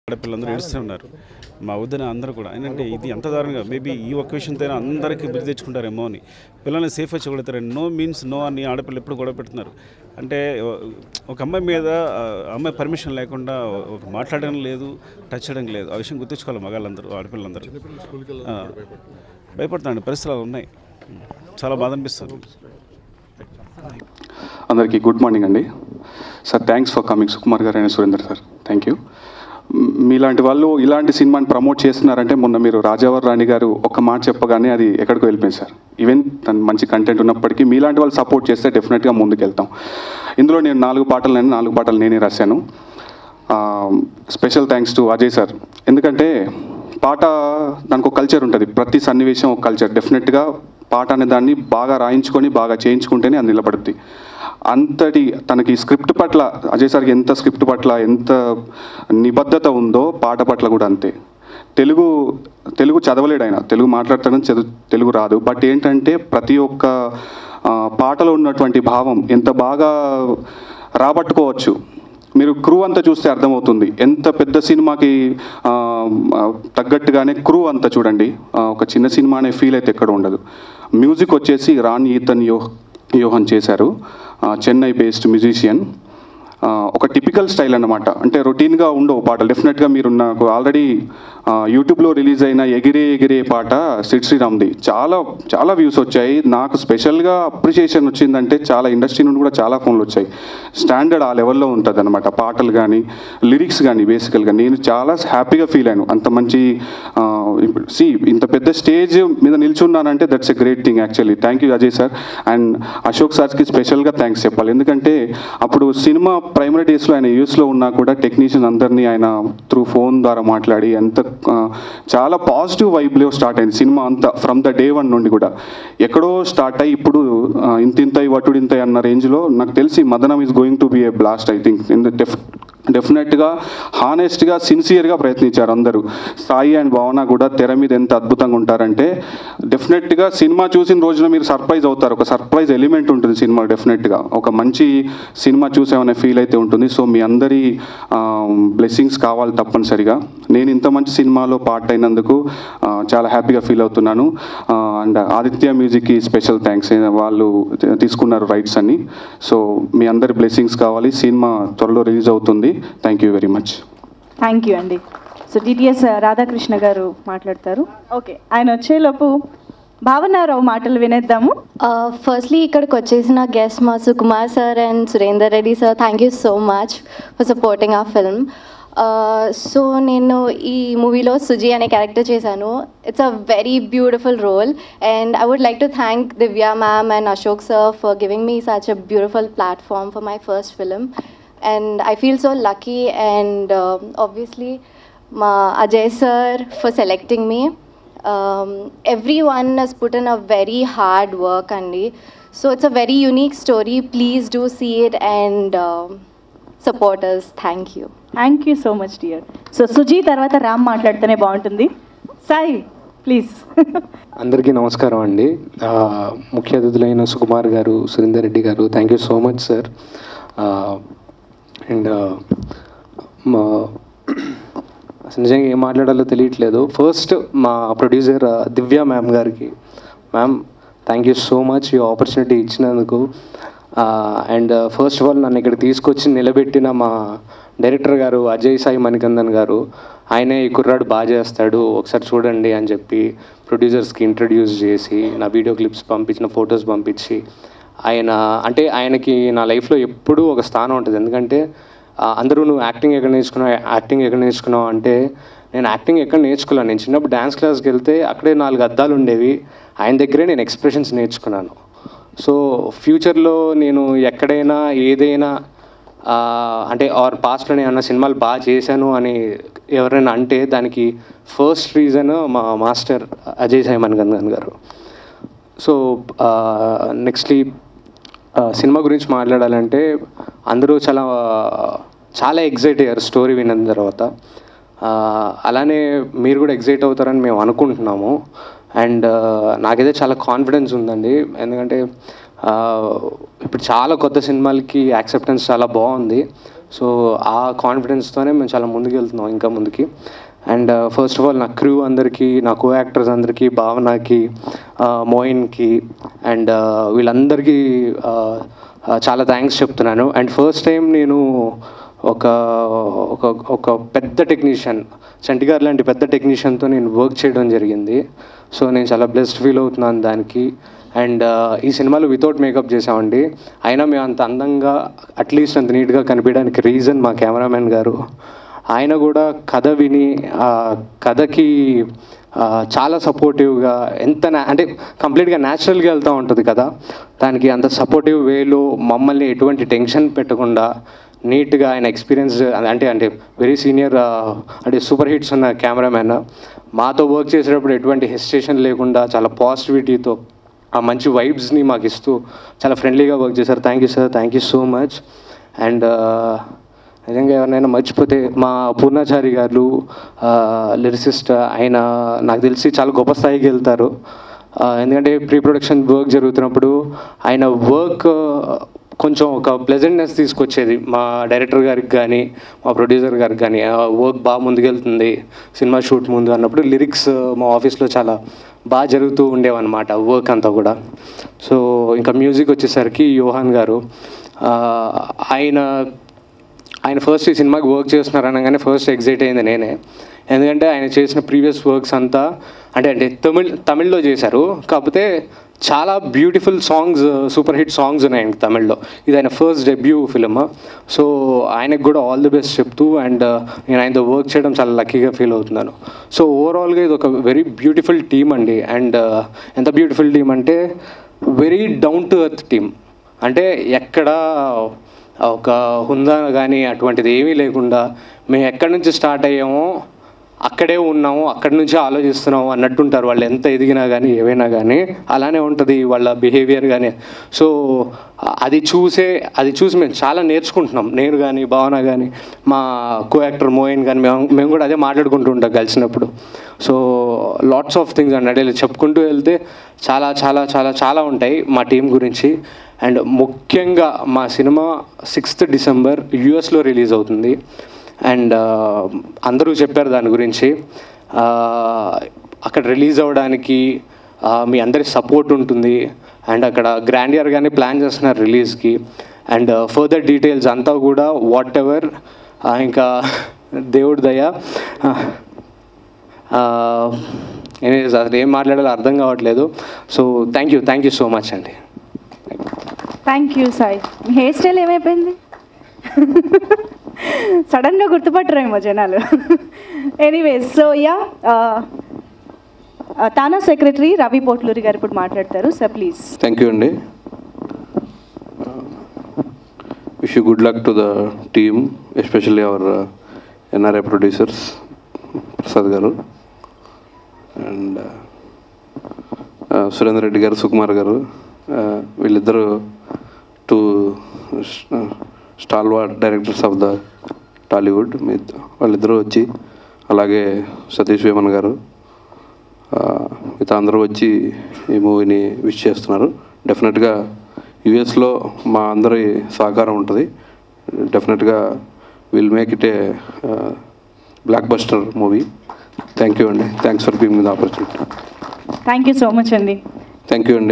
ఆడపిల్లలందరూ ఏడుస్తూ ఉన్నారు మా వద్దని అందరూ కూడా ఏంటంటే ఇది ఎంత దారుణంగా మేబీ ఈ ఒక్క విషయంతో అందరికీ బుద్ధి తెచ్చుకుంటారేమో అని పిల్లల్ని సేఫ్ వచ్చి కొడతారు నో మీన్స్ నో అని ఆడపిల్లలు ఎప్పుడు గొడవ పెడుతున్నారు అంటే ఒక అమ్మాయి మీద ఆ అమ్మాయి పర్మిషన్ లేకుండా ఒక మాట్లాడడం లేదు టచ్ చేయడం లేదు ఆ విషయం గుర్తుంచుకోవాలి మగాళ్ళందరూ ఆడపిల్లలందరూ ఆ, భయపడుతున్నాండి పరిస్థితులు అలా ఉన్నాయి చాలా బాధ అనిపిస్తుంది అందరికీ గుడ్ మార్నింగ్ అండి sir thanks for coming Sukumar garu and Surender sir thank you మీలాంటి వాళ్ళు ఇలాంటి సినిమాని ప్రమోట్ చేస్తున్నారంటే మొన్న మీరు రాజావర్ రాణి గారు ఒక మాట చెప్పగానే అది ఎక్కడికో వెళ్ళిపోయింది సార్ ఈవెన్ తను మంచి కంటెంట్ ఉన్నప్పటికీ మీలాంటి వాళ్ళు సపోర్ట్ చేస్తే డెఫినెట్గా ముందుకెళ్తాం ఇందులో నేను నాలుగు పాటలు నేను నాలుగు పాటలు నేనే రాశాను special thanks to Ajay sir ఎందుకంటే పాట దానికి ఒక కల్చర్ ఉంటుంది ప్రతి సన్నివేశం ఒక కల్చర్ డెఫినెట్గా పాట అనే దాన్ని బాగా రాయించుకొని బాగా చేయించుకుంటేనే అది నిలబడుద్ది అంతటి తనకి స్క్రిప్ట్ పట్ల అజయ్ సార్కి ఎంత స్క్రిప్ట్ పట్ల ఎంత నిబద్ధత ఉందో పాట పట్ల కూడా అంతే తెలుగు తెలుగు చదవలేడు ఆయన తెలుగు మాట్లాడతాడని చదువు తెలుగు రాదు బట్ ఏంటంటే ప్రతి ఒక్క ఆ, పాటలో ఉన్నటువంటి భావం ఎంత బాగా రాబట్టుకోవచ్చు మీరు క్రూ అంతా చూస్తే అర్థమవుతుంది ఎంత పెద్ద సినిమాకి ఆ, ఆ, తగ్గట్టుగానే క్రూ అంతా చూడండి ఆ, ఒక చిన్న సినిమా అనే ఫీల్ అయితే ఎక్కడ ఉండదు మ్యూజిక్ వచ్చేసి రాన్ ఈతన్ యో యోహన్ చేశారు ఆ, చెన్నై బేస్డ్ మ్యూజిషియన్ ఆ, ఒక టిపికల్ స్టైల్ అన్నమాట అంటే రొటీన్గా ఉండవు పాటలు డెఫినెట్గా మీరు నాకు ఆల్రెడీ ఆ, యూట్యూబ్లో రిలీజ్ అయిన ఎగిరే ఎగిరే పాట సిడ్ శ్రీరామ్ది చాలా చాలా వ్యూస్ వచ్చాయి నాకు స్పెషల్గా అప్రిషియేషన్ వచ్చిందంటే చాలా ఇండస్ట్రీ నుండి కూడా చాలా ఫోన్లు వచ్చాయి స్టాండర్డ్ ఆ లెవెల్లో ఉంటుంది అనమాట పాటలు కానీ లిరిక్స్ కానీ బేసికల్గా నేను చాలా హ్యాపీగా ఫీల్ అయ్యాను అంత మంచి సి ఇంత పెద్ద స్టేజ్ మీద నిల్చున్నానంటే that's a great thing actually thank you Ajay sir and Ashok సార్కి స్పెషల్గా థ్యాంక్స్ చెప్పాలి ఎందుకంటే అప్పుడు సినిమా ప్రైమరీ డేస్లో ఆయన యూస్లో ఉన్నా కూడా టెక్నీషియన్ అందరినీ ఆయన త్రూ ఫోన్ ద్వారా మాట్లాడి ఎంత ఆ, చాలా పాజిటివ్ వైబ్లో స్టార్ట్ అయింది సినిమా అంతా ఫ్రమ్ ద డే వన్ నుండి కూడా ఎక్కడో స్టార్ట్ అయ్యి ఇప్పుడు ఆ, ఇంతింతై వటుడింతై అన్న రేంజ్లో నాకు తెలిసి Madanam is going to be a blast I think in the def డెఫినెట్గా హానెస్ట్గా సిన్సియర్గా ప్రయత్నించారు అందరూ సాయి అండ్ భావన కూడా తెర మీద ఎంత అద్భుతంగా ఉంటారంటే డెఫినెట్గా సినిమా చూసిన రోజున మీరు సర్ప్రైజ్ అవుతారు ఒక సర్ప్రైజ్ ఎలిమెంట్ ఉంటుంది సినిమా డెఫినెట్గా ఒక మంచి సినిమా చూసామనే ఫీల్ అయితే ఉంటుంది సో మీ అందరి బ్లెస్సింగ్స్ కావాలి తప్పనిసరిగా నేను ఇంత మంచి సినిమాలో పార్ట్ అయినందుకు ఆ, చాలా హ్యాపీగా ఫీల్ అవుతున్నాను అండ్ ఆదిత్య మ్యూజిక్కి స్పెషల్ థ్యాంక్స్ వాళ్ళు తీసుకున్నారు రైట్స్ అన్ని సో మీ అందరి బ్లెస్సింగ్స్ కావాలి సినిమా త్వరలో రిలీజ్ అవుతుంది thank you very much thank you అండి సో డిటిఎస్ రాధాకృష్ణ గారు మాట్లాడతారు ఓకే ఆయన వచ్చేలోపు భావనారావు మాటలు వినేద్దాము ఫస్ట్లీ ఇక్కడికి వచ్చేసిన గెస్ట్ మా Sukumar sir and Surender Reddy sir thank you so much for supporting uh film so నేను ఈ మూవీలో సుజీ అనే క్యారెక్టర్ చేశాను it's a very beautiful role and I would like to thank Divya ma'am and Ashok sir for giving me such a beautiful platform for my first film and I feel so lucky and um obviously ma Ajay sir for selecting me. Um, everyone has put in a very hard work Andy. So it's a very unique story. Please do see it and um, support us. Thank you. Thank you so much dear so Suji తర్వాత రామ్ మాట్లాడితేనే బాగుంటుంది Sai please అందరికీ నమస్కారం అండి ఆ, ముఖ్య అతిథులైన సుకుమార్ గారు Surender Reddy garu thank you so much sir and మా అసలు నిజంగా ఏం మాట్లాడాలో తెలియట్లేదు ఫస్ట్ మా ప్రొడ్యూసర్ దివ్య మ్యామ్ గారికి ma'am thank you so much ఈ ఆపర్చునిటీ ఇచ్చినందుకు అండ్ ఫస్ట్ ఆఫ్ ఆల్ నన్ను ఇక్కడ తీసుకొచ్చి నిలబెట్టిన మా డైరెక్టర్ గారు అజయ్ సాయి మణికందన్ గారు ఆయనే ఈ కుర్రాడు బాగా చేస్తాడు ఒకసారి చూడండి అని చెప్పి ప్రొడ్యూసర్స్కి ఇంట్రడ్యూస్ చేసి నా వీడియో క్లిప్స్ పంపించిన ఫొటోస్ పంపించి ఆయన అంటే ఆయనకి నా లైఫ్లో ఎప్పుడూ ఒక స్థానం ఉంటుంది ఎందుకంటే ఆ, అందరూ నువ్వు యాక్టింగ్ ఎక్కడ నేర్చుకున్నావు యాక్టింగ్ ఎక్కడ నేర్చుకున్నావు అంటే నేను యాక్టింగ్ ఎక్కడ నేర్చుకోలేను నేను చిన్నప్పుడు డ్యాన్స్ క్లాస్కి వెళ్తే అక్కడే నాలుగు అద్దాలు ఉండేవి ఆయన దగ్గరే నేను ఎక్స్ప్రెషన్స్ నేర్చుకున్నాను సో ఫ్యూచర్లో నేను ఎక్కడైనా ఏదైనా ఆ, అంటే ఆర్ పాస్ట్లోనే ఏమన్నా సినిమాలు బాగా చేశాను అని ఎవరైనా అంటే దానికి ఫస్ట్ రీజన్ మా master Ajay Sai Mangandan garu so nextly cinema గురించి మాట్లాడాలంటే అందరూ చాలా చాలా ఎగ్జైట్ అయ్యారు స్టోరీ విన్న తర్వాత ఆ, అలానే మీరు కూడా ఎగ్జైట్ అవుతారని మేము అనుకుంటున్నాము అండ్ నాకైతే చాలా కాన్ఫిడెన్స్ ఉందండి ఎందుకంటే ఆ, ఇప్పుడు చాలా కొత్త సినిమాలకి యాక్సెప్టెన్స్ చాలా బాగుంది సో ఆ కాన్ఫిడెన్స్తోనే మేము చాలా ముందుకు వెళ్తున్నాం ఇంకా ముందుకి అండ్ ఫస్ట్ ఆఫ్ ఆల్ నా క్రూ అందరికీ నా కో యాక్టర్స్ అందరికీ భావనకి మోయిన్కి అండ్ వీళ్ళందరికీ ఆ, ఆ, చాలా థ్యాంక్స్ చెప్తున్నాను అండ్ ఫస్ట్ టైం నేను ఒక ఒక ఒక పెద్ద టెక్నీషియన్ చంటి గారు లాంటి పెద్ద టెక్నీషియన్తో నేను వర్క్ చేయడం జరిగింది సో నేను చాలా బ్లెస్డ్ ఫీల్ అవుతున్నాను దానికి అండ్ ఈ సినిమాలో వితౌట్ మేకప్ చేసామండి అయినా మేము అంత అందంగా అట్లీస్ట్ అంత నీట్గా కనిపించడానికి రీజన్ మా కెమెరామెన్ గారు ఆయన కూడా కథ విని ఆ కథకి ఆ, చాలా సపోర్టివ్గా ఎంత నా- అంటే కంప్లీట్గా న్యాచురల్గా వెళ్తూ ఉంటుంది కదా దానికి అంత సపోర్టివ్ వేలో మమ్మల్ని ఎటువంటి టెన్షన్ పెట్టకుండా నీట్గా ఆయన ఎక్స్పీరియన్స్ అంటే అంటే వెరీ సీనియర్ అంటే సూపర్ హిట్స్ ఉన్న కెమెరామ్యాన్ మాతో వర్క్ చేసేటప్పుడు ఎటువంటి హెసిటేషన్ లేకుండా చాలా పాజిటివిటీతో ఆ మంచి వైబ్స్ని మాకు ఇస్తూ చాలా ఫ్రెండ్లీగా వర్క్ చేశారు thank you sir thank you so much and నిజంగా ఎవరినైనా మర్చిపోతే మా పూర్ణాచారి గారు లిరిసిస్ట్ ఆయన నాకు తెలిసి చాలా గొప్ప స్థాయికి వెళ్తారు ఆ, ఎందుకంటే ప్రీ ప్రొడక్షన్ వర్క్ జరుగుతున్నప్పుడు ఆయన వర్క్ కొంచెం ఒక ప్లెజెంట్నెస్ తీసుకొచ్చేది మా డైరెక్టర్ గారికి కానీ మా ప్రొడ్యూసర్ గారికి కానీ వర్క్ బాగా ముందుకెళ్తుంది సినిమా షూట్ ముందు అన్నప్పుడు లిరిక్స్ మా ఆఫీస్లో చాలా బాగా జరుగుతూ ఉండేవన్నమాట వర్క్ అంతా కూడా సో ఇంకా మ్యూజిక్ వచ్చేసరికి యోహాన్ గారు ఆ, ఆయన ఆయన ఫస్ట్ ఈ సినిమాకి వర్క్ చేస్తున్నారు అనగానే ఫస్ట్ ఎగ్జైట్ అయింది నేనే ఎందుకంటే ఆయన చేసిన ప్రీవియస్ వర్క్స్ అంతా అంటే అంటే తమిళ్ తమిళ్లో చేశారు కాకపోతే చాలా beautiful songs super hit songs ఉన్నాయి ఆయనకి తమిళ్లో ఇది ఆయన ఫస్ట్ డెబ్యూ ఫిలిం సో ఆయనకు కూడా ఆల్ ది బెస్ట్ చెప్తూ అండ్ నేను ఆయనతో వర్క్ చేయడం చాలా లక్కీగా ఫీల్ అవుతున్నాను సో ఓవరాల్గా ఇది ఒక వెరీ బ్యూటిఫుల్ టీమ్ అండి అండ్ ఎంత బ్యూటిఫుల్ టీమ్ అంటే very down to earth team అంటే ఎక్కడ ఒక హుందా కానీ అటువంటిది ఏమీ లేకుండా మేము ఎక్కడి నుంచి స్టార్ట్ అయ్యామో అక్కడే ఉన్నాము అక్కడి నుంచి ఆలోచిస్తున్నాము అన్నట్టుంటారు వాళ్ళు ఎంత ఎదిగినా కానీ ఏవైనా కానీ అలానే ఉంటుంది వాళ్ళ బిహేవియర్ కానీ సో అది చూసే అది చూసి మేము చాలా నేర్చుకుంటున్నాం నేను కానీ భావన కానీ మా కో యాక్టర్ మోయిన్ కానీ మేము మేము కూడా అదే మాట్లాడుకుంటూ ఉంటాం కలిసినప్పుడు సో లాట్స్ ఆఫ్ థింగ్స్ అండి అంటే చెప్పుకుంటూ వెళ్తే చాలా చాలా చాలా చాలా ఉంటాయి మా టీం గురించి అండ్ ముఖ్యంగా మా సినిమా సిక్స్త్ డిసెంబర్ యుఎస్లో రిలీజ్ అవుతుంది అండ్ అందరూ చెప్పారు దాని గురించి ఆ, అక్కడ రిలీజ్ అవ్వడానికి ఆ, మీ అందరి సపోర్ట్ ఉంటుంది అండ్ అక్కడ గ్రాండ్ ఇయర్గానే ప్లాన్ చేస్తున్నారు రిలీజ్కి అండ్ ఫర్దర్ డీటెయిల్స్ అంతా కూడా వాట్ ఎవర్ ఇంకా దేవుడి దయ ఎనీవేస్ అసలు ఏం మాట్లాడాలో అర్థం కావట్లేదు so thank you thank you so much అండి థ్యాంక్ యూ సాయి మీ హెయిర్ స్టైల్ ఏమైపోయింది సడన్గా గుర్తుపట్టరేమో జనాలు anyways so yeah TANA secretary Ravi Potluri garu ఇప్పుడు మాట్లాడతారు సార్ ప్లీజ్ థ్యాంక్ యూ అండి wish you good luck to the team especially our NRI producers Prasad garu and Surender Reddy garu Sukumar garu uh, వీళ్ళిద్దరూ two stalwart directors of the Tollywood మీ వాళ్ళిద్దరూ వచ్చి అలాగే సతీష్ వేమన్ గారు uh, మిగతా అందరూ వచ్చి ఈ మూవీని విష్ చేస్తున్నారు డెఫినెట్గా యుఎస్లో మా అందరి సహకారం ఉంటుంది డెఫినెట్గా will make it a blockbuster movie thank you అండి thanks for being the opportunity thank you so much అండి థ్యాంక్ యూ అండి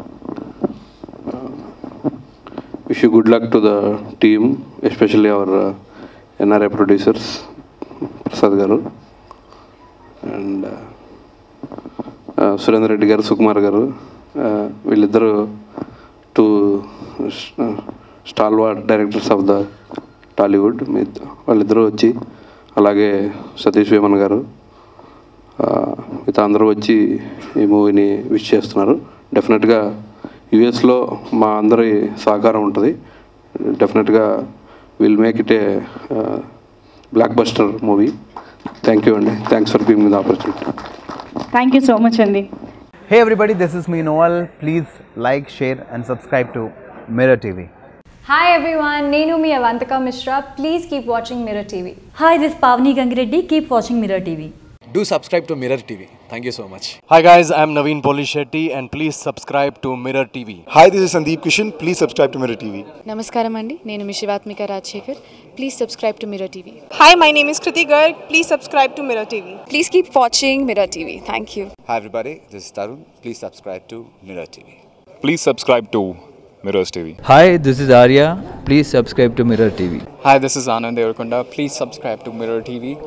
wish you good luck to the team especially our NRI producers Prasad garu and Surender Reddy garu Sukumar garu uh, వీళ్ళిద్దరూ two stalwart directors of the Tollywood మీ వాళ్ళిద్దరూ వచ్చి అలాగే సతీష్ వేమన్ గారు uh, మిగతా అందరూ వచ్చి ఈ మూవీని విష్ చేస్తున్నారు డెఫినెట్గా యుఎస్లో మా అందరి సహకారం ఉంటుంది డెఫినెట్గా will make it a blockbuster movie thank you అండి thanks for being the opportunity thank you so much అండి Hey everybody, this is me Noel. Please like, share, and subscribe to Mirror TV. Hi everyone, Nenu mi Avantika Mishra. Please keep watching Mirror TV. Hi, this is Pavni Gangireddy. Keep watching Mirror TV. Do subscribe to Mirror TV. Thank you so much. Hi guys, I'm Naveen Polishetty and please subscribe to Mirror TV. Hi, this is Sandeep Kishan. Please subscribe to Mirror TV. నమస్కారం అండి నేను మీ Shivathmika Rajasekhar please subscribe to Mirror TV Hi, my name is Kriti Garg. Please subscribe to Mirror TV. Please keep watching Mirror TV thank you Hi everybody, this is Tarun. Please subscribe to Mirror TV. Please subscribe to Mirrors TV. Hi, this is Arya. Please subscribe to Mirror TV. Hi, this is Anand Devarkonda. Please subscribe to Mirror TV.